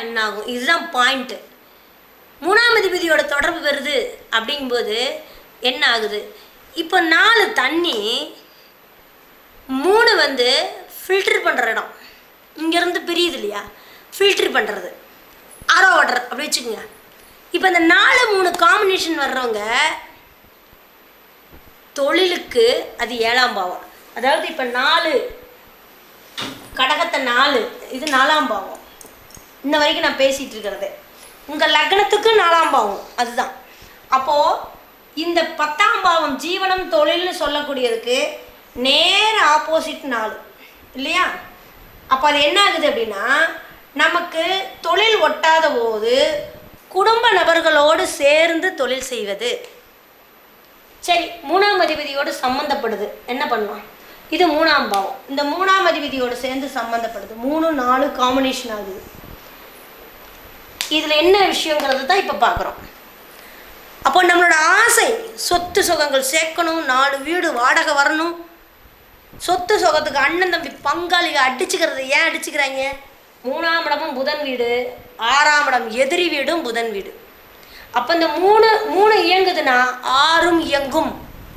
என்ன ஆகும் இதுதான் பாயிண்ட்டு மூணாம் அதிபதியோட தொடர்பு வருது அப்படிங்கும்போது என்ன ஆகுது இப்போ நாலு தண்ணி மூணு வந்து ஃபில்டர் பண்ணுற இடம் இங்கேருந்து பிரியுது இல்லையா ஃபில்டர் பண்ணுறது ஆரோ வாட்டர் அப்படி வச்சுக்கோங்க இப்போ இந்த நாலு மூணு காம்பினேஷன் வர்றவங்க தொழிலுக்கு அது ஏழாம் பாவம் அதாவது இப்போ நாலு கடகத்தை நாலு இது நாலாம் பாவம் இன்ன வரைக்கும் நான் பேசிகிட்டு இருக்கிறது உங்கள் லக்னத்துக்கு நாலாம் பாவம் அதுதான் அப்போது இந்த பத்தாம் பாவம் ஜீவனம் தொழில்னு சொல்லக்கூடியதுக்கு நேர ஆப்போசிட் நாலு இல்லையா அப்போ அது என்ன ஆகுது அப்படின்னா நமக்கு தொழில் ஒட்டாத போது குடும்ப நபர்களோடு சேர்ந்து தொழில் செய்வது சரி மூணாம் அதிபதியோடு சம்மந்தப்படுது என்ன பண்ணலாம் இது மூணாம் பாவம் இந்த மூணாம் அதிபதியோடு சேர்ந்து சம்மந்தப்படுது மூணு நாலு காம்பினேஷன் ஆகுது இதில் என்ன விஷயங்கிறது தான் இப்போ பார்க்குறோம் அப்போ நம்மளோட ஆசை சொத்து சுகங்கள் சேர்க்கணும் நாலு வீடு வாடகை வரணும் சொத்து சுகத்துக்கு அண்ணன் தம்பி பங்காளிக அடிச்சுக்கிறது ஏன் அடிச்சுக்கிறாங்க மூணாம் இடமும் புதன் வீடு ஆறாம் இடம் எதிரி வீடும் புதன் வீடு அப்போ இந்த மூணு மூணு இயங்குதுன்னா ஆறும் இயங்கும்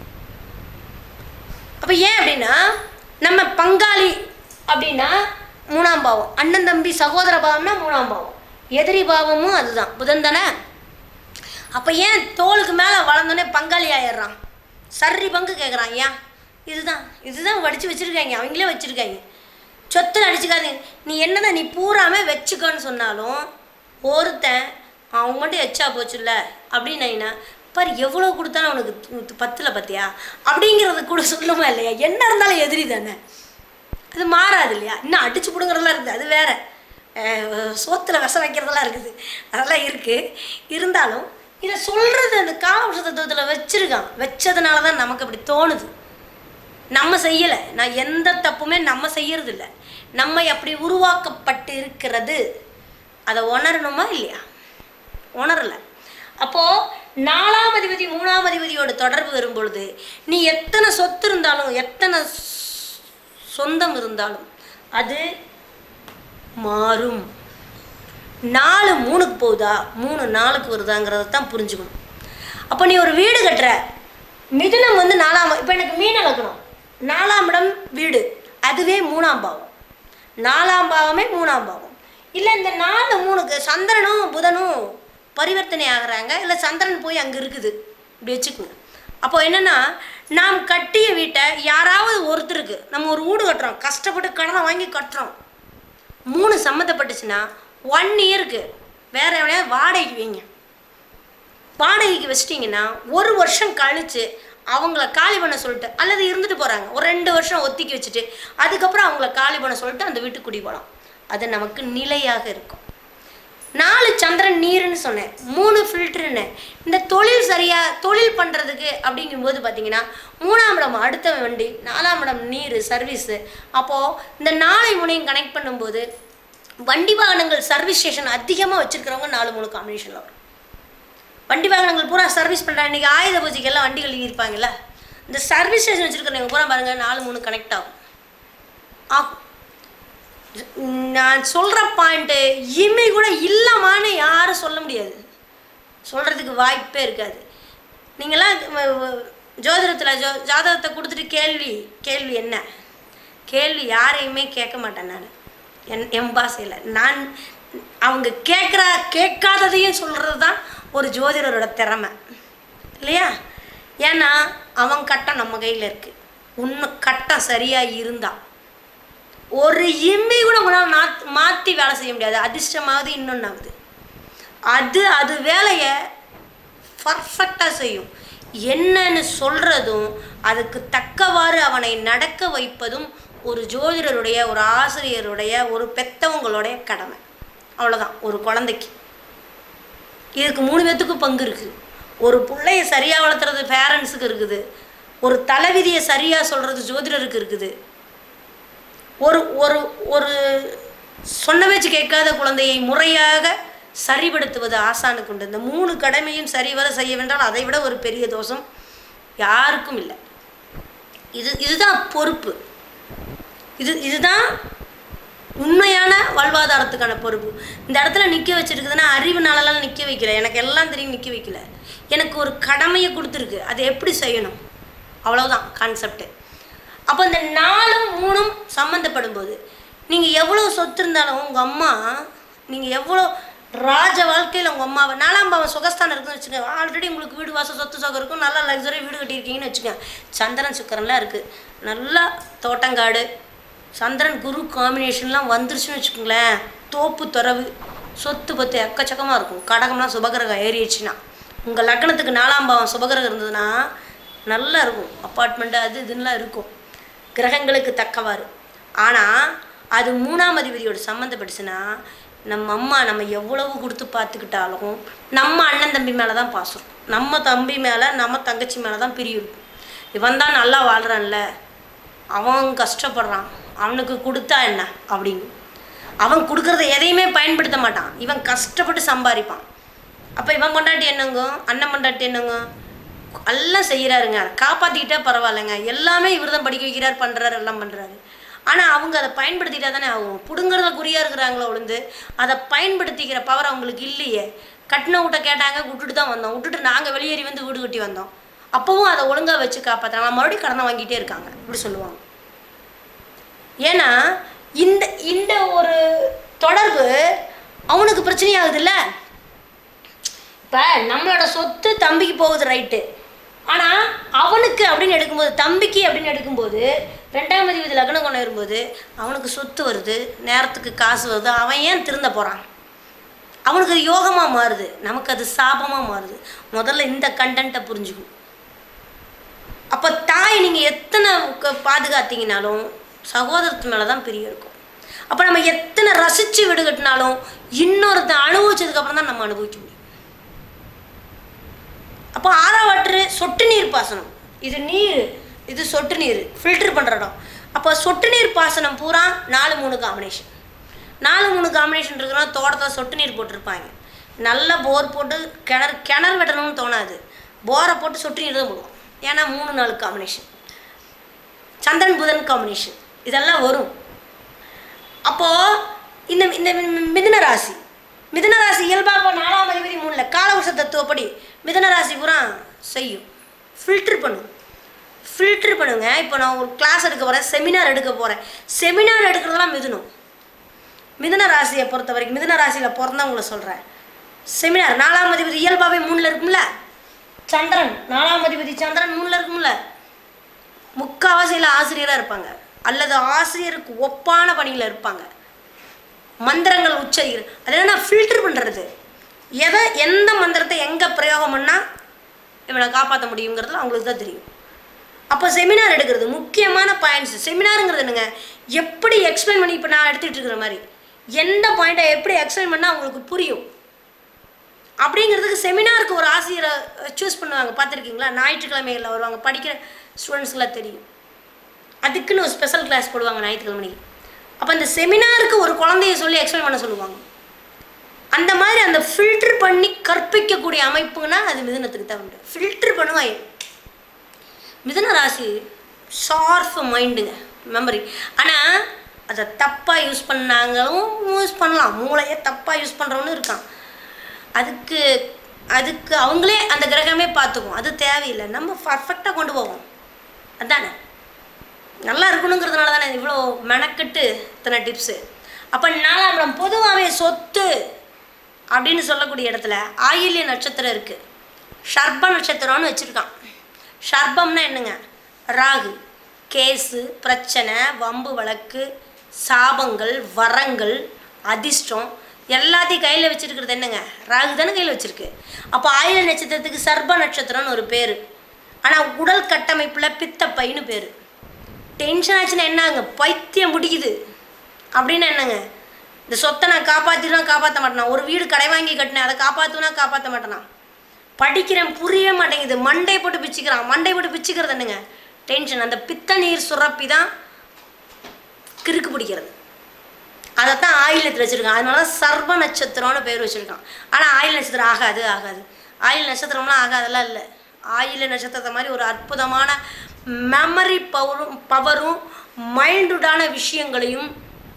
அப்போ ஏன் அப்படின்னா நம்ம பங்காளி அப்படின்னா மூணாம் பாவம் அண்ணன் தம்பி சகோதர பாவம்னா மூணாம் பாவம் எதிரி பாவமும் அதுதான் புதன் தானே அப்போ ஏன் தோளுக்கு மேலே வளர்ந்தோடனே பங்காளி ஆயிடுறான் சரி பங்கு கேட்குறான் ஏன் இதுதான் இதுதான் வடித்து வச்சுருக்காங்க அவங்களே வச்சுருக்காங்க சொத்து அடிச்சுக்காதீங்க நீ என்னதான் நீ பூராமே வச்சுக்கோன்னு சொன்னாலும் ஒருத்தன் அவன் மட்டும் எச்சா போச்சுல்ல அப்படின்னா பாரு எவ்வளோ கொடுத்தாலும் அவனுக்கு பத்தில் பத்தியா அப்படிங்கிறது கூட சொல்லுமா இல்லையா என்ன இருந்தாலும் எதிரி தானே அது மாறாது இல்லையா இன்னும் அடிச்சு பிடுங்குறதெல்லாம் இருக்குது அது வேற அஹ் சோத்துல விஷம் வைக்கிறதெல்லாம் இருக்குது அதெல்லாம் இருக்குது இருந்தாலும் இதை சொல்கிறது அந்த காலவச தத்துவத்தில் வச்சுருக்கான் வச்சதுனால தான் நமக்கு அப்படி தோணுது நம்ம செய்யலை நான் எந்த தப்புமே நம்ம செய்யறது இல்ல நம்ம அப்படி உருவாக்கப்பட்டு இருக்கிறது அதை உணரணுமா இல்லையா உணரலை அப்போது நாலாம் அதிபதி மூணாம் அதிபதியோட தொடர்பு வரும்பொழுது நீ எத்தனை சொத்து இருந்தாலும் எத்தனை சொ- சொந்தம் இருந்தாலும் அது மாறும் நாலு மூணுக்கு போகுதா மூணு நாலுக்கு வருதாங்கிறத தான் புரிஞ்சுக்கணும் அப்போ நீ ஒரு வீடு கட்டுற மிதுனம் வந்து நாலாம் இப்போ எனக்கு மீன் இழக்கணும் நாலாம் இடம் வீடு அதுவே மூணாம் பாவம் நாலாம் பாவமே மூணாம் பாவம் இல்லை இந்த நாலு மூணுக்கு சந்திரனும் புதனும் பரிவர்த்தனை ஆகுறாங்க இல்லை சந்திரன் போய் அங்கே இருக்குது இப்படி வச்சுக்கோங்க அப்போ என்னென்னா நாம் கட்டிய வீட்டை யாராவது ஒருத்தருக்கு நம்ம ஒரு வீடு கட்டுறோம் கஷ்டப்பட்டு கடனை வாங்கி கட்டுறோம் மூணு சம்மந்தப்பட்டுச்சுன்னா ஒன் இயருக்கு வேற எவனையா வாடகைக்கு வைங்க வாடகைக்கு வச்சிட்டிங்கன்னா ஒரு வருஷம் கழிச்சு அவங்கள காலி பண்ண சொல்லிட்டு அல்லது இருந்துட்டு போகிறாங்க ஒரு ரெண்டு வருஷம் ஒத்திக்கி வச்சுட்டு அதுக்கப்புறம் அவங்கள காலி பண்ண சொல்லிட்டு அந்த வீட்டுக்கு குடி போகலாம் அது நமக்கு நிலையாக இருக்கும் நாலு சந்திரன் நீருன்னு சொன்னேன் மூணு ஃபில்டருன்னு இந்த தொழில் சரியாக தொழில் பண்ணுறதுக்கு அப்படிங்கும்போது பார்த்தீங்கன்னா மூணாம் இடம் அடுத்த வண்டி நாலாம் இடம் நீர் சர்வீஸு அப்போது இந்த நாளை முனையும் கனெக்ட் பண்ணும்போது வண்டி வாகனங்கள் சர்வீஸ் ஸ்டேஷன் அதிகமாக வச்சுருக்கிறவங்க நாலு மூணு காம்பினேஷனில் வரும் வண்டி வாகனங்கள் பூரா சர்வீஸ் பண்ணுறாங்க இன்றைக்கி ஆயுத பூஜைக்கெல்லாம் வண்டிகள் இருப்பாங்கல்ல இந்த சர்வீஸ் ஸ்டேஷன் வச்சுருக்கிறவங்க பூரா பாருங்கள் நாலு மூணு கனெக்ட் ஆகும் ஆகும் நான் சொல்கிற பாயிண்ட்டு இமை கூட இல்லமான்னு யாரும் சொல்ல முடியாது சொல்கிறதுக்கு வாய்ப்பே இருக்காது நீங்களாம் ஜோதிடத்தில் ஜோ ஜாதகத்தை கொடுத்துட்டு கேள்வி கேள்வி என்ன கேள்வி யாரையுமே கேட்க மாட்டேன் நான் என் என் பாஷையில் நான் அவங்க கேட்குற கேட்காததையும் சொல்கிறது தான் ஒரு ஜோதிடரோட திறமை இல்லையா ஏன்னா அவன் கட்டம் நம்ம கையில் இருக்குது உண்மை கட்டம் சரியாக இருந்தா ஒரு இம்மி கூட உங்களால் நாத் மாற்றி வேலை செய்ய முடியாது அதிர்ஷ்டமாவது இன்னொன்றாவது அது அது வேலையை பர்ஃபெக்டாக செய்யும் என்னன்னு சொல்கிறதும் அதுக்கு தக்கவாறு அவனை நடக்க வைப்பதும் ஒரு ஜோதிடருடைய ஒரு ஆசிரியருடைய ஒரு பெத்தவங்களுடைய கடமை அவ்வளோதான் ஒரு குழந்தைக்கு இதுக்கு மூணு பேர்த்துக்கும் பங்கு இருக்குது ஒரு பிள்ளைய சரியாக வளர்த்துறது பேரண்ட்ஸுக்கு இருக்குது ஒரு தலைவிதியை சரியாக சொல்கிறது ஜோதிடருக்கு இருக்குது ஒரு ஒரு ஒரு சொன்ன பேச்சு கேட்காத குழந்தையை முறையாக சரிபடுத்துவது ஆசானுக்கு உண்டு இந்த மூணு கடமையும் சரிவர செய்ய வேண்டால் அதை விட ஒரு பெரிய தோஷம் யாருக்கும் இல்லை இது இதுதான் பொறுப்பு இது இதுதான் உண்மையான வாழ்வாதாரத்துக்கான பொறுப்பு இந்த இடத்துல நிற்க வச்சிருக்குதுன்னா அறிவுனாலலாம் நிற்க வைக்கல எனக்கு எல்லாம் தெரியும் நிற்க வைக்கல எனக்கு ஒரு கடமையை கொடுத்துருக்கு அதை எப்படி செய்யணும் அவ்வளவுதான் கான்செப்ட் அப்போ இந்த நாலும் மூணும் சம்மந்தப்படும் போது நீங்கள் எவ்வளோ சொத்து இருந்தாலும் உங்கள் அம்மா நீங்கள் எவ்வளோ ராஜ வாழ்க்கையில் உங்கள் அம்மாவை நாலாம் பாவம் சுகஸ்தானம் இருக்குன்னு வச்சுக்கோங்க ஆல்ரெடி உங்களுக்கு வீடு வாசல் சொத்து சொகம் இருக்கும் நல்லா லக்ஸரி வீடு கட்டியிருக்கீங்கன்னு வச்சுக்கோங்க சந்திரன் சுக்கரன்லாம் இருக்குது நல்லா தோட்டங்காடு சந்திரன் குரு காம்பினேஷன்லாம் வந்துருச்சுன்னு வச்சுக்கோங்களேன் தோப்பு துறவு சொத்து பத்து எக்கச்சக்கமாக இருக்கும் கடகம்லாம் சுபகிரகம் ஏறிடுச்சுன்னா உங்கள் லக்னத்துக்கு நாலாம் பாவம் சுபகிரகம் இருந்ததுன்னா நல்லா இருக்கும் அப்பார்ட்மெண்ட்டு அது இதுன்னெலாம் இருக்கும் கிரகங்களுக்கு தக்கவாறு ஆனால் அது மூணாம் அதிபதியோட சம்மந்தப்பட்டுச்சுன்னா நம்ம அம்மா நம்ம எவ்வளவு கொடுத்து பார்த்துக்கிட்டாலும் நம்ம அண்ணன் தம்பி மேலே தான் பாசம் நம்ம தம்பி மேலே நம்ம தங்கச்சி மேலே தான் பிரியம் இருக்கும் இவன் தான் நல்லா வாழ்கிறான்ல அவன் கஷ்டப்படுறான் அவனுக்கு கொடுத்தா என்ன அப்படின்னு அவன் கொடுக்குறத எதையுமே பயன்படுத்த மாட்டான் இவன் கஷ்டப்பட்டு சம்பாதிப்பான் அப்போ இவன் கொண்டாட்டி என்னங்க அண்ணன் கொண்டாட்டி என்னங்க எல்லாம் செய்கிறாருங்க காப்பாற்றிக்கிட்டா பரவாயில்லைங்க எல்லாமே இவர் தான் படிக்க வைக்கிறார் பண்ணுறாரு எல்லாம் பண்ணுறாரு ஆனால் அவங்க அதை பயன்படுத்திட்டா தானே ஆகும் பிடுங்குறத குறியாக இருக்கிறாங்களோ விழுந்து அதை பயன்படுத்திக்கிற பவர் அவங்களுக்கு இல்லையே கட்டின விட்ட கேட்டாங்க விட்டுட்டு தான் வந்தோம் விட்டுட்டு நாங்கள் வெளியேறி வந்து வீடு கட்டி வந்தோம் அப்போவும் அதை ஒழுங்காக வச்சு காப்பாற்றுறாங்க மறுபடியும் கடனை வாங்கிட்டே இருக்காங்க இப்படி சொல்லுவாங்க ஏன்னா இந்த இந்த ஒரு தொடர்பு அவனுக்கு பிரச்சனையாகுதுல்ல இப்போ நம்மளோட சொத்து தம்பிக்கு போகுது ரைட்டு ஆனால் அவனுக்கு அப்படின்னு எடுக்கும்போது தம்பிக்கு அப்படின்னு எடுக்கும்போது ரெண்டாம் அதிபதி லக்னம் கொண்டு வரும்போது அவனுக்கு சொத்து வருது நேரத்துக்கு காசு வருது அவன் ஏன் திருந்த போகிறான் அவனுக்கு அது யோகமாக மாறுது நமக்கு அது சாபமாக மாறுது முதல்ல இந்த கண்டென்ட்டை புரிஞ்சுக்கும் அப்போ தாய் நீங்கள் எத்தனை க- பாதுகாத்தீங்கனாலும் சகோதரத்து மேலே தான் பிரியம் இருக்கும் அப்போ நம்ம எத்தனை ரசித்து வீடு கட்டினாலும் இன்னொருத்தன் அனுபவிச்சதுக்கப்புறம் தான் நம்ம அனுபவிக்க முடியும் அப்போ ஆறாவற்று சொட்டு நீர் பாசனம் இது நீர் இது சொட்டு நீர் ஃபில்டர் பண்ணுற இடம் அப்போ சொட்டு நீர் பாசனம் பூரா நாலு மூணு காம்பினேஷன் நாலு மூணு காம்பினேஷன் இருக்கிறோம் தோட்டத்தில் சொட்டு நீர் போட்டிருப்பாங்க நல்ல போர் போட்டு கிணறு கிணறு வெட்டணும்னு தோணாது போரை போட்டு சொட்டு நீர் தான் போடுவோம் ஏன்னா மூணு நாலு காம்பினேஷன் சந்திரன் புதன் காம்பினேஷன் இதெல்லாம் வரும் அப்போது இந்த இந்த மி- மிதுன ராசி மிதுன ராசி இயல்பாக இப்போ நாலாம் அதிபதி மூணில் காலவச தத்துவப்படி மிதுன ராசி பூரா செய்யும் ஃபில்டர் பண்ணும் ஃபில்டர் பண்ணுங்க இப்போ நான் ஒரு கிளாஸ் எடுக்க போகிறேன் செமினார் எடுக்க போகிறேன் செமினார் எடுக்கிறதெல்லாம் மிதுனம் மிதுன ராசியை பொறுத்த வரைக்கும் மிதுன ராசியில் பிறந்தவங்கள சொல்கிறேன் செமினார் நாலாம் அதிபதி இயல்பாகவே மூணில் இருக்கும்ல சந்திரன் நாலாம் அதிபதி சந்திரன் மூணில் இருக்கும்ல முக்காவாசியில் ஆசிரியராக இருப்பாங்க அல்லது ஆசிரியருக்கு ஒப்பான பணியில் இருப்பாங்க மந்திரங்கள் உச்சரிக்கிற அது என்னன்னா ஃபில்டர் பண்ணுறது எதை எந்த மந்திரத்தை எங்கே பிரயோகம் பண்ணால் இவனை காப்பாற்ற முடியுங்கிறது அவங்களுக்கு தான் தெரியும் அப்போ செமினார் எடுக்கிறது முக்கியமான பாயிண்ட்ஸ் செமினாருங்கிறது என்னங்க எப்படி எக்ஸ்பிளைன் பண்ணி இப்போ நான் எடுத்துகிட்டு இருக்கிற மாதிரி எந்த பாயிண்ட்டை எப்படி எக்ஸ்பிளைன் பண்ணால் அவங்களுக்கு புரியும் அப்படிங்கிறதுக்கு செமினாருக்கு ஒரு ஆசிரியரை சூஸ் பண்ணுவாங்க பார்த்துருக்கீங்களா ஞாயிற்றுக்கிழமைகளில் வருவாங்க படிக்கிற ஸ்டூடெண்ட்ஸ்க்குலாம் தெரியும் அதுக்குன்னு ஒரு ஸ்பெஷல் கிளாஸ் போடுவாங்க ஞாயிற்றுக்கிழமைக்கு அப்போ அந்த செமினாருக்கு ஒரு குழந்தைய சொல்லி எக்ஸ்பிளைன் பண்ண சொல்லுவாங்க அந்த மாதிரி அந்த ஃபில்டர் பண்ணி கற்பிக்கக்கூடிய அமைப்புனா அது மிதுனத்துக்கு தான் உண்டு ஃபில்டர் பண்ணுவாங்க மிதுன ராசி ஷார்ப் மைண்டுங்க மெமரி ஆனால் அதை தப்பாக யூஸ் பண்ணாங்களும் யூஸ் பண்ணலாம் மூளையை தப்பாக யூஸ் பண்ணுறவனும் இருக்கான் அதுக்கு அதுக்கு அவங்களே அந்த கிரகமே பார்த்துக்கும் அது தேவையில்லை நம்ம பர்ஃபெக்டாக கொண்டு போவோம் அதானே நல்லா இருக்கணுங்கிறதுனால தானே இவ்வளோ மெனக்கெட்டு இத்தனை டிப்ஸு அப்போ நாலாம் இடம் பொதுவாகவே சொத்து அப்படின்னு சொல்லக்கூடிய இடத்துல ஆயில்ய நட்சத்திரம் இருக்குது ஷர்ப நட்சத்திரம்னு வச்சுருக்கான் ஷர்பம்னா என்னங்க ராகு கேஸு பிரச்சனை வம்பு வழக்கு சாபங்கள் வரங்கள் அதிர்ஷ்டம் எல்லாத்தையும் கையில் வச்சிருக்கிறது என்னங்க ராகு தானே கையில் வச்சிருக்கு அப்போ ஆயில நட்சத்திரத்துக்கு சர்ப நட்சத்திரம்னு ஒரு பேர் ஆனால் உடல் கட்டமைப்பில் பித்தப்பைன்னு பேர் டென்ஷன் ஆச்சுன்னா என்னங்க பைத்தியம் முடிக்குது அப்படின்னு என்னங்க இந்த சொத்தை நான் காப்பாற்றினா காப்பாற்ற மாட்டேனா ஒரு வீடு கடை வாங்கி கட்டினேன் அதை காப்பாற்றுனா காப்பாற்ற மாட்டேனா படிக்கிறேன் புரிய மாட்டேங்குது மண்டை போட்டு பிச்சுக்கிறான் மண்டை போட்டு பிச்சுக்கிறது என்னங்க டென்ஷன் அந்த பித்த நீர் சுரப்பி தான் கிறுக்கு பிடிக்கிறது அதைத்தான் ஆயிலத்தில் வச்சுருக்கான் அதனால தான் சர்வ நட்சத்திரம்னு பேர் வச்சுருக்கான் ஆனால் ஆயில் நட்சத்திரம் ஆகாது ஆகாது ஆயில் நட்சத்திரம்லாம் ஆகாதெல்லாம் இல்லை ஆயில நட்சத்திரத்தை மாதிரி ஒரு அற்புதமான மெமரி பவரும் பவரும் மைல்டுடான விஷயங்களையும்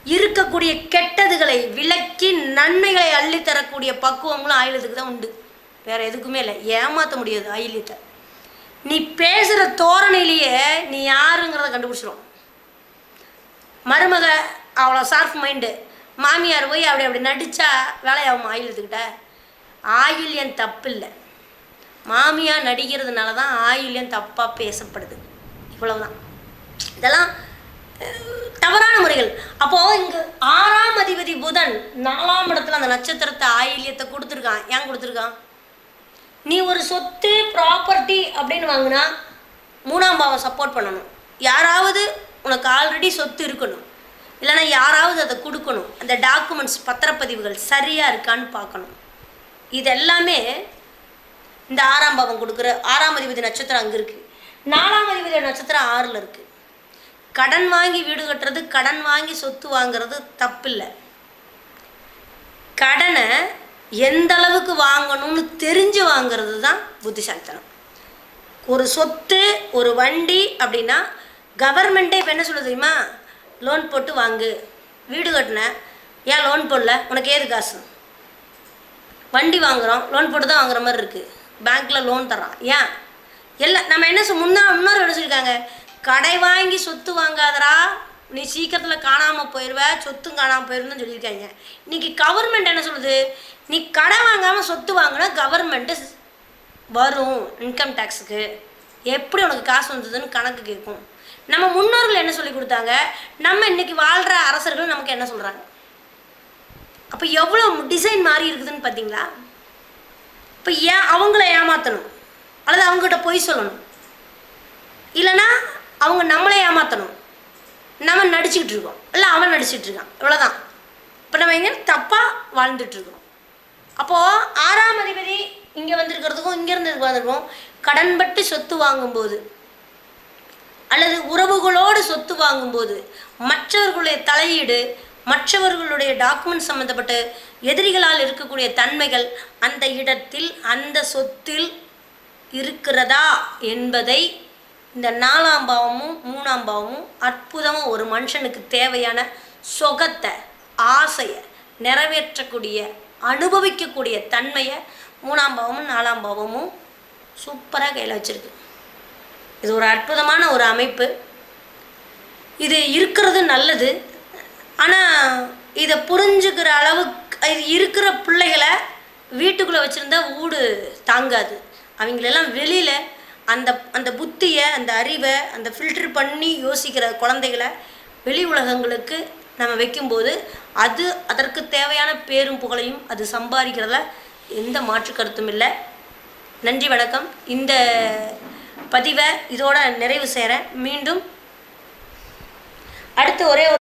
இருக்கக்கூடிய கெட்டதுகளை விலக்கி நன்மைகளை அள்ளித் தரக்கூடிய பக்குவங்களும் ஆயுளத்துக்கு தான் உண்டு வேற எதுக்குமே இல்லை ஏமாற்ற முடியாது ஆயில்யத்தை நீ பேசுகிற தோரணையிலேயே நீ யாருங்கிறத கண்டுபிடிச்சிரும் மருமக அவ்வளோ சார்ஃப் மைண்டு மாமியார் போய் அப்படி அப்படி நடித்தா வேலையாகும் ஆயில்யத்துக்கிட்ட ஆயில்யம் தப்பு இல்லை மாமியார் நடிக்கிறதுனால தான் ஆயில்யம் தப்பாக பேசப்படுது இவ்வளவுதான் இதெல்லாம் அஹ், தவறான முறைகள் அப்போது இங்கே ஆறாம் அதிபதி புதன் நாலாம் இடத்துல அந்த நட்சத்திரத்தை ஆயில்யத்தை கொடுத்துருக்கான் ஏன் கொடுத்துருக்கான் நீ ஒரு சொத்து ப்ராப்பர்ட்டி அப்படின்னு வாங்கினா மூணாம் பாவம் சப்போர்ட் பண்ணணும் யாராவது உனக்கு ஆல்ரெடி சொத்து இருக்கணும் இல்லைன்னா யாராவது அதை கொடுக்கணும் அந்த டாக்குமெண்ட்ஸ் பத்திரப்பதிவுகள் சரியாக இருக்கான்னு பார்க்கணும் இது எல்லாமே இந்த ஆறாம் பாவம் கொடுக்குற ஆறாம் அதிபதி நட்சத்திரம் அங்கே இருக்குது நாலாம் அதிபதி நட்சத்திரம் ஆறில் இருக்குது கடன் வாங்கி வீடு கட்டுறது கடன் வாங்கி சொத்து வாங்குறது தப்பில்லை கடனை எந்த அளவுக்கு வாங்கணும்னு தெரிஞ்சு வாங்குறது தான் புத்திசாலித்தனம் ஒரு சொத்து ஒரு வண்டி அப்படின்னா கவர்மெண்ட்டே இப்போ என்ன சொல்லுது தெரியுமா லோன் போட்டு வாங்கு வீடு கட்டின ஏன் லோன் போடல உனக்கு ஏது காசு வண்டி வாங்குறோம் லோன் போட்டு தான் வாங்குற மாதிரி இருக்குது பேங்க்கில் லோன் தர்றான் ஏன் எல்லாம் நம்ம என்ன சொல் முன்னா முன்னோர் என்ன சொல்லியிருக்காங்க கடை வாங்கி சொத்து வாங்காதடா நீ சீக்கிரத்தில் காணாமல் போயிடுவ சொத்தும் காணாமல் போயிடுன்னு சொல்லியிருக்காங்க இன்னைக்கு கவர்மெண்ட் என்ன சொல்லுது நீ கடை வாங்காமல் சொத்து வாங்கினா கவர்மெண்ட்டு வரும் இன்கம் டேக்ஸுக்கு எப்படி உனக்கு காசு வந்ததுன்னு கணக்கு கேட்கும் நம்ம முன்னோர்கள் என்ன சொல்லி கொடுத்தாங்க நம்ம இன்னைக்கு வாழ்கிற அரசர்கள் நமக்கு என்ன சொல்கிறாங்க அப்போ எவ்வளோ டிசைன் மாறி இருக்குதுன்னு பார்த்தீங்களா இப்போ ஏன் அவங்கள ஏமாற்றணும் அல்லது அவங்ககிட்ட பொய் சொல்லணும் இல்லைன்னா அவங்க நம்மளை ஏமாற்றணும் நம்ம நடிச்சுக்கிட்டு இருக்கோம் இல்லை அவன் நடிச்சிட்டு இருக்கான் இவ்வளோதான் இப்போ நம்ம எங்கே தப்பாக வாழ்ந்துட்டு இருக்கோம் அப்போது ஆறாம் அதிபதி இங்கே வந்திருக்கிறதுக்கும் இங்கே இருந்ததுக்கு வந்திருக்கும் கடன்பட்டு சொத்து வாங்கும்போது அல்லது உறவுகளோடு சொத்து வாங்கும்போது மற்றவர்களுடைய தலையீடு மற்றவர்களுடைய டாக்குமெண்ட் சம்மந்தப்பட்ட எதிரிகளால் இருக்கக்கூடிய தன்மைகள் அந்த இடத்தில் அந்த சொத்தில் இருக்கிறதா என்பதை இந்த நாலாம் பாவமும் மூணாம் பாவமும் அற்புதமாக ஒரு மனுஷனுக்கு தேவையான சொகத்தை ஆசையை நிறைவேற்றக்கூடிய அனுபவிக்கக்கூடிய தன்மையை மூணாம் பாவமும் நாலாம் பாவமும் சூப்பராக கையில் வச்சிருக்கு இது ஒரு அற்புதமான ஒரு அமைப்பு இது இருக்கிறது நல்லது ஆனால் இதை புரிஞ்சுக்கிற அளவுக்கு இது இருக்கிற பிள்ளைகளை வீட்டுக்குள்ளே வச்சுருந்தா வீடு தாங்காது அவங்களெல்லாம் வெளியில் அந்த அந்த புத்தியை அந்த அறிவை அந்த ஃபில்டர் பண்ணி யோசிக்கிற குழந்தைகளை வெளி உலகங்களுக்கு நம்ம வைக்கும்போது அது அதற்கு தேவையான பேரும் புகழையும் அது சம்பாதிக்கிறதுல எந்த மாற்று கருத்தும் இல்லை நன்றி வணக்கம் இந்த பதிவை இதோட நிறைவு செய்கிறேன் மீண்டும் அடுத்து ஒரே ஒரு